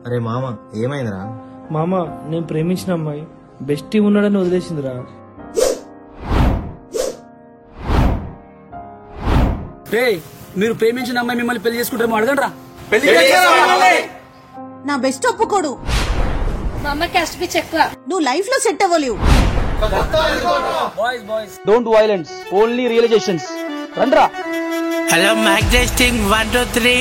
అరే మామ ఏమైందిరా మామ నేను ప్రేమించిన అమ్మాయి బెస్టీ ఉన్నాడని వదిలేసిందిరా రే మీరు ప్రేమించిన అమ్మాయి మిమ్మల్ని పెళ్లి చేసుకుంటారేమో అడగండి రా నా బెస్ట్ ఒప్పుకోడు మా అమ్మ క్యాస్ట్ పిచ్ ఎక్కువ నువ్వు లైఫ్ లో సెట్ అవ్వలేవు డోంట్ వైలెన్స్ ఓన్లీ రియలైజేషన్స్ రండ్రా hello mic testing one two three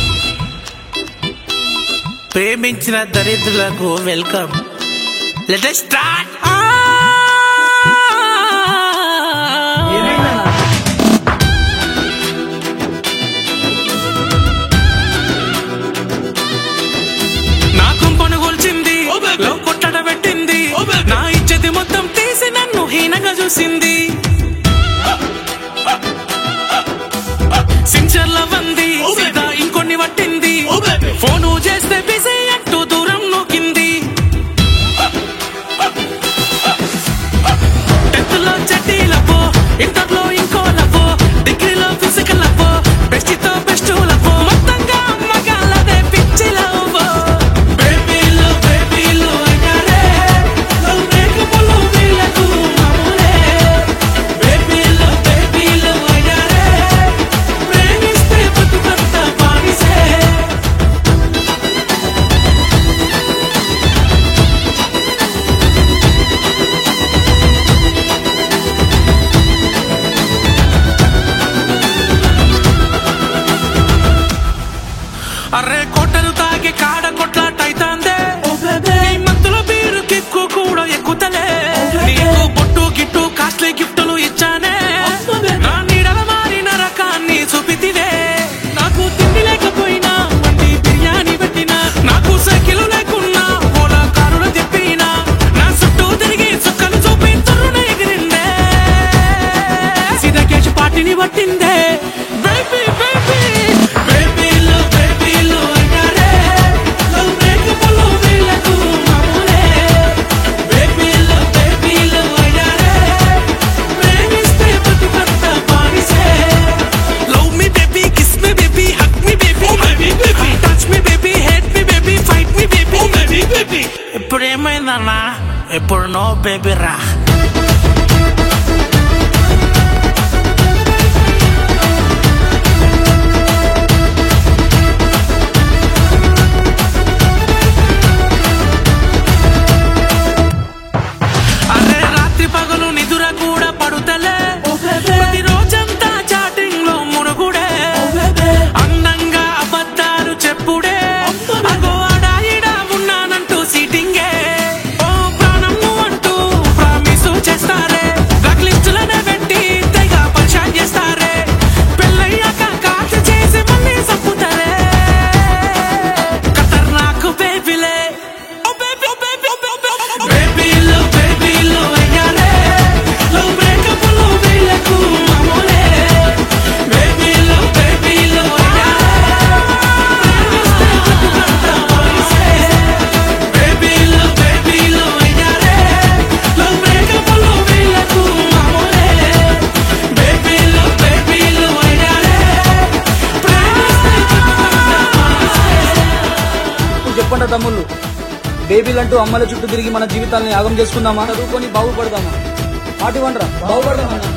ప్రేమించిన దరిద్రులకు వెల్కమ్ లెట్ స్టార్ట్ నా కుంపను గొల్చింది లో కొట్టడ పెట్టింది నా ఇచ్చది మొత్తం తీసి నన్ను హీనంగా చూసింది సిన్సియర్ లవ్ అంది సీదా ఇంకొన్ని పట్టింది ఫోను చేస్తే బిజీ అంటూ దూరం నూకింది టెన్త్ లో చెడ్డీలపో ఇంటర్ లో ఇంకో లవ్వో డిగ్రీలో ఫిజికల్ లవ్వో బెస్ట్ తో బెస్ట్ లవ్వో మొత్తంగా అమ్మగాలదే పిచ్చి లవ్వో బేబీలు బేబీలు అయ్యారే లవ్ బ్రేకపులు వీళ్ళకు మామూలే బేబీలు బేబీలు అయ్యారే ప్రేమిస్తే బతుకంత బానిసే అర్రే కొట్టలు తాగి కాడ కొట్లాటైతాందే ఈ మత్తులో బీరు కిక్కు కూడా ఎక్కుతలే నీకు బొట్టు గిట్టు కాస్ట్లీ గిఫ్టులు ఇచ్చానే నా నీడల మారిన రకాన్ని చూపితివే నాకు తిండి లేకపోయినా వండి బిర్యానీ పెట్టినా నాకు సైకిల్ లేకున్నా ఓలా కారులు చెప్పినా నా చుట్టూ తిరిగి చుక్కలు చూపి తుర్రున ఎగిరిందే సీదా కేసు పార్టీని పట్టిందే బేబీ బేబీ బేబీలు బేబీలు అయ్యారే లవ్ బ్రేకపులు వీళ్ళకు మామూలే బేబీలు బేబీలు అయ్యారే ప్రేమిస్తే బతుకంత బానిసే love me baby kiss me baby hug me baby baby touch me baby head me baby fight me baby baby baby ఇప్పుడు ఏమైందన్నా ఇప్పుడు నో బేబీ రా అరే రాత్రి పగలు నిదుర కూడా పడుతలే ప్రతి రోజంతా చాటింగ్ లో మునుగుడే అందంగా అబద్ధాలు చెప్పుడే అగో ఆడా ఈడా ఉన్నానంటూ సీటింగే ఓ ప్రాణం నువ్వు అంటూ ప్రామిస్ చేస్తారే రగ్లిస్టులనే పెట్టి తెగ పరిశాన్ చేస్తారే పెళ్ళయ్యాక కాల్చి చేసి మళ్ళీ చంపుతారే ఖతర్నాక్ బేబీలే ఓ బేబీ ఓ బేబీ ఓ బేబీ బేబీలు బేబీలు అయ్యారే లవ్ బ్రేకపులు వీళ్ళకు మామూలే బేబీలు బేబీలు బేబీలు బేబీలు అయ్యారే లవ్ బ్రేకపులు వీళ్ళకు మామూలే బేబీలు బేబీలు అయ్యారే ఇప్పుడు చెప్పండి తమ్ముళ్ళు బేబీలంటూ అమ్మల చుట్టూ తిరిగి మన జీవితాల్ని యాగం చేసుకుందామా చదువుకొని బాగుపడదామా పాటి వండరా బాగుపడదామా